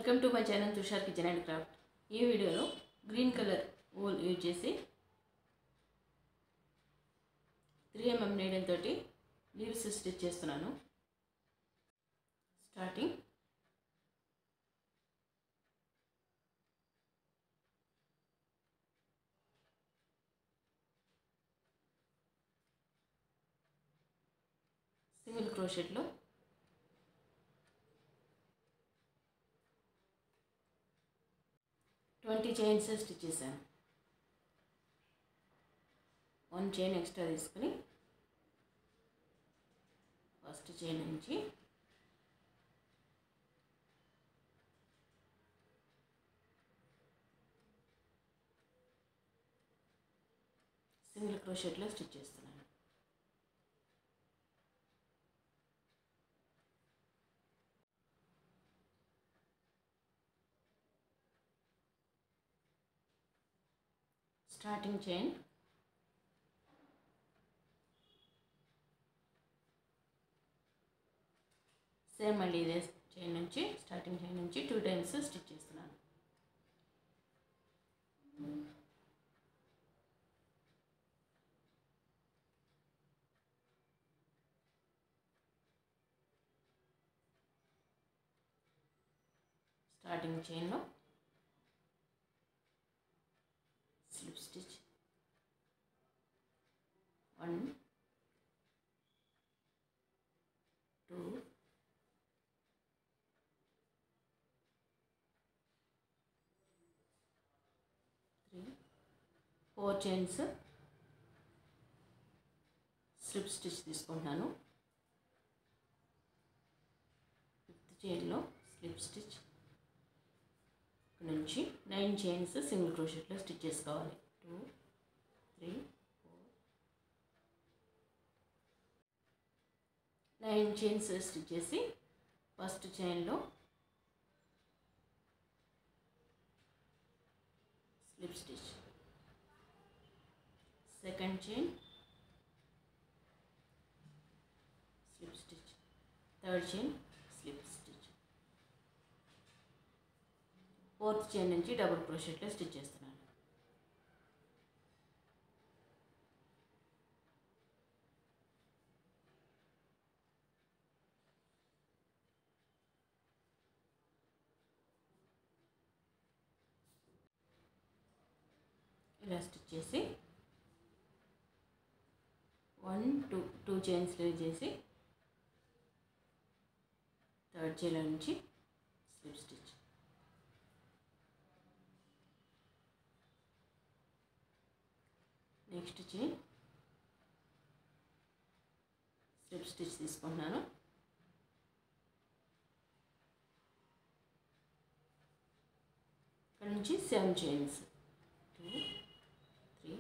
welcome to my channel Tushar kitchen and craft ఈ వీడియోలో green colour wool use చేసి three MM needle తోటి leaves stitch చేస్తున్నాను starting single క్రోషెట్లో ట్వంటీ చైన్స్ స్టిచ్ చేశాను వన్ చైన్ ఎక్స్ట్రా తీసుకుని ఫస్ట్ చైన్ నుంచి సింగిల్ క్రోషెట్లో స్టిచ్ చేస్తున్నాను స్టార్టింగ్ చైన్ సేమ్ మళ్ళీ ఇదే చైన్ నుంచి స్టార్టింగ్ చైన్ నుంచి టూ టైమ్స్ స్టిచ్ చేస్తున్నాను స్టార్టింగ్ చైన్లో slip stitch one two three four chains slip stitch తీసుకుంటున్నాను ఫిఫ్త్ చైన్లో స్లిప్ స్టిచ్ నుంచి నైన్ చైన్స్ సింగిల్ క్రోషెట్లో స్టిచ్ చేసుకోవాలి two three four nine chains stitch చేసి ఫస్ట్ చైన్లో slip stitch second chain slip stitch third chain slip stitch fourth chain నుంచి double క్రోషెట్లో stitch చేస్తున్నాను ఇలా స్టిచ్ చేసి one two two chains leave చేసి థర్డ్ చైన్ నుంచి slip stitch next chain slip stitch తీసుకుంటున్నాను ఇక్కడ నుంచి seven chains two three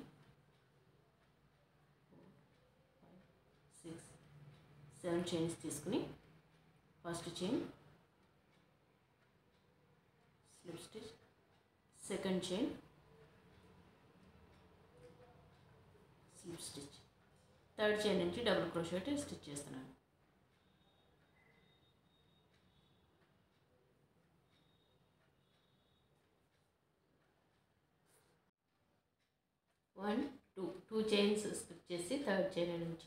four five six seven chains తీసుకుని first chain slip stitch second chain slip stitch third chain నుంచి double crochet stitch చేస్తున్నాను one two two chains stitch చేసి third chain నుంచి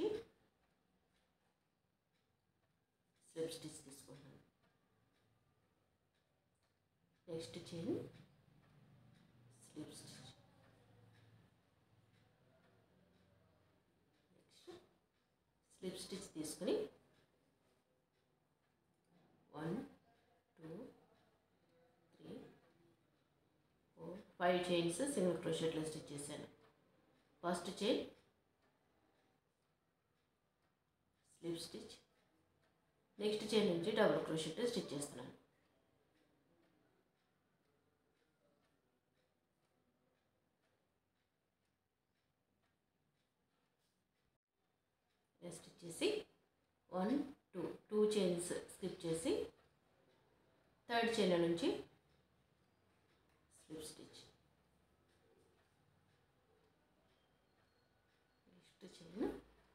slip stitch తీసుకుంటున్నాను next chain slip stitch slip stitch తీసుకుని one two three four five chains single క్రోషెట్లో stitch చేశాను first chain slip stitch next chain నుంచి double crochet stitch చేస్తున్నాను stitch చేసి one two two chains skip చేసి third chain నుంచి slip stitch next chain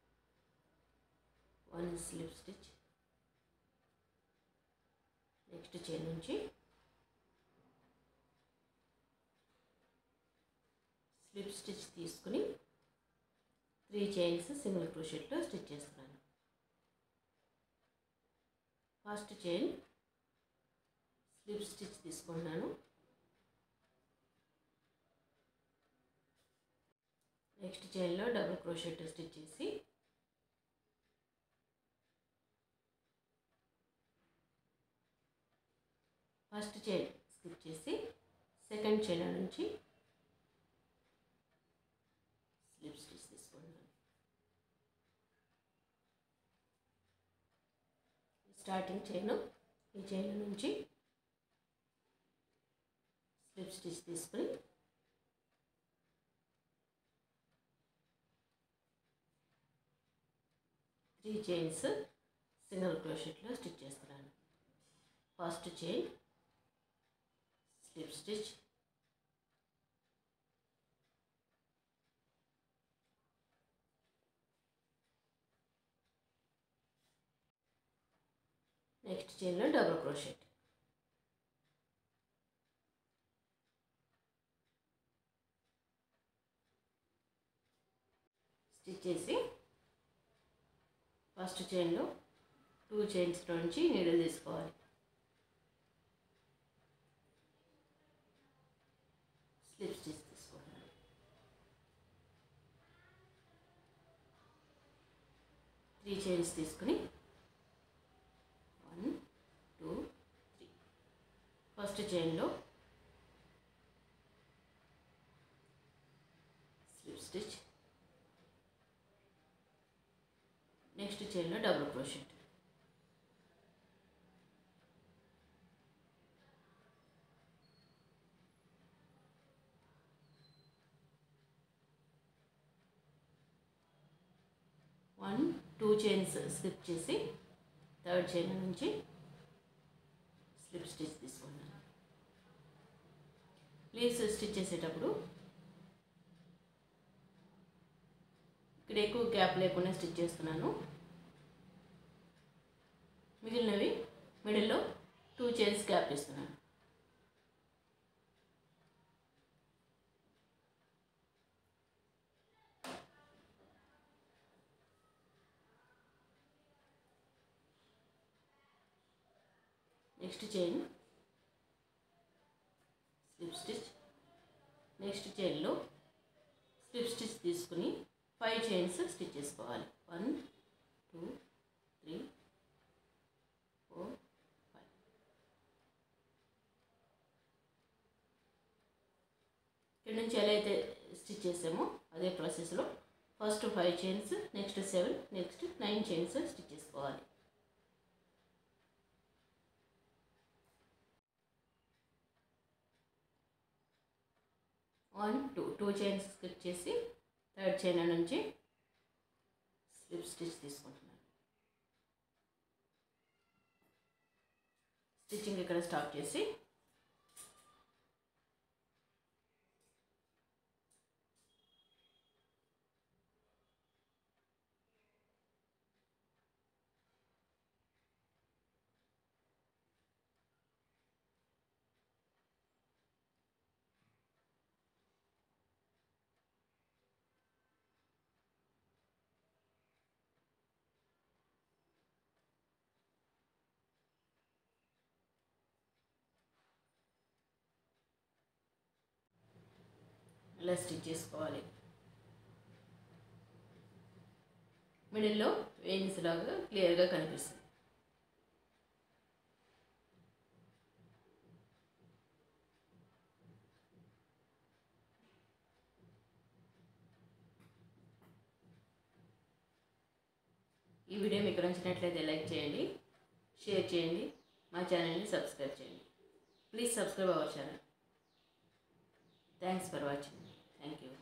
one slip stitch next chain నుంచి slip stitch తీసుకుని three chains single క్రోషెట్లో stitch చేస్తున్నాను first chain slip stitch తీసుకుంటున్నాను నెక్స్ట్ చైన్లో డబుల్ క్రోషెట్ స్టిచ్ చేసి ఫస్ట్ చైన్ స్కిప్ చేసి సెకండ్ చైన్ నుంచి స్లిప్ స్టిచ్ తీసుకుంటున్నాను స్టార్టింగ్ చైన్ ఈ చైన్ నుంచి స్లిప్ స్టిచ్ తీసుకుని త్రీ చైన్స్ సింగిల్ క్రోషెట్లో స్టిచ్ చేస్తున్నాను first chain slip stitch next చైన్లో డబుల్ క్రోషెట్ స్టిచ్ చేసి ఫస్ట్ చైన్లో టూ చైన్స్ నుంచి నీడలు తీసుకోవాలి స్లిప్ స్టిచ్ తీసుకోవాలి త్రీ చైన్స్ తీసుకుని వన్ టూ త్రీ ఫస్ట్ చైన్లో స్లిప్ స్టిచ్ నెక్స్ట్ చైన్లో double crochet one two chains slip చేసి థర్డ్ చైన్ నుంచి స్లిప్ స్టిచ్ తీసుకున్నాను లీవ్స్ స్టిచ్ చేసేటప్పుడు ఇక్కడ ఎక్కువ గ్యాప్ లేకుండా స్టిచ్ చేస్తున్నాను మిగిలినవి మిడిల్లో టూ చైన్స్ గ్యాప్ ఇస్తున్నాను next chain slip stitch next చైన్లో స్లిప్ స్టిచ్ తీసుకుని ఫైవ్ చైన్స్ స్టిచ్ చేసుకోవాలి one two three four five ఇక్కడ నుంచి ఎలా అయితే స్టిచ్ చేసామో అదే ప్రాసెస్లో first five chains next seven next nine chains stitch చేసుకోవాలి one two two chains skip చేసి థర్డ్ చైన్ నుంచి స్లిప్ స్టిచ్ తీసుకుంటున్నాను స్టిచ్చింగ్ ఇక్కడ స్టాప్ చేసి ఇలా స్టిచ్ చేసుకోవాలి మిడిల్లో వెయిన్స్ లాగా క్లియర్గా కనిపిస్తుంది ఈ వీడియో మీకు నచ్చినట్లయితే లైక్ చేయండి షేర్ చేయండి మా ఛానల్ని సబ్స్క్రైబ్ చేయండి please subscribe our channel thanks for watching thank you